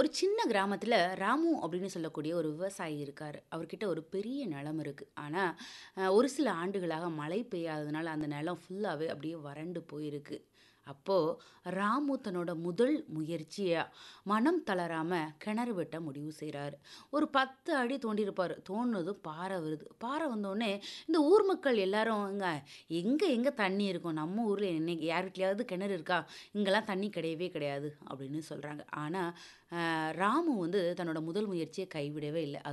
சின்ன கிராமத்துல ராமு அப்படின்னு சொல்லக்கூடிய ஒரு விவசாயி இருக்காரு. அவர்கிட்ட ஒரு பெரிய நிலம் இருக்கு. ஆனா, அ ஒரு சில ஆண்டுகளாக மழை பெய்யாததுனால அந்த நிலம் ஃபுல்லாவே அப்படியே வறண்டு போயிருக்கு. அப்போ ராமு தன்னோட முதல் முயற்சியா மனம் தளராம கிணறு வெட்ட முடிவு செய்றாரு. ஒரு 10 அடி தோண்டியிருப்பாரு. தோண்டுனதும் பாறை வருது. பாறை வந்தோனே இந்த ஊர் மக்கள் எல்லாரும் "ஏங்க எங்க எங்க தண்ணி இருக்கும்? நம்ம ஊர்ல என்னைக்கு யார் வீட்லயாவது கிணறு இருக்கா? இங்கலாம் தண்ணி கிடையவே கிடையாது" அப்படின்னு சொல்றாங்க. ஆனா, அ ராமு வந்து தன்னோட முதல் முயற்சிய கைவிடவே இல்ல.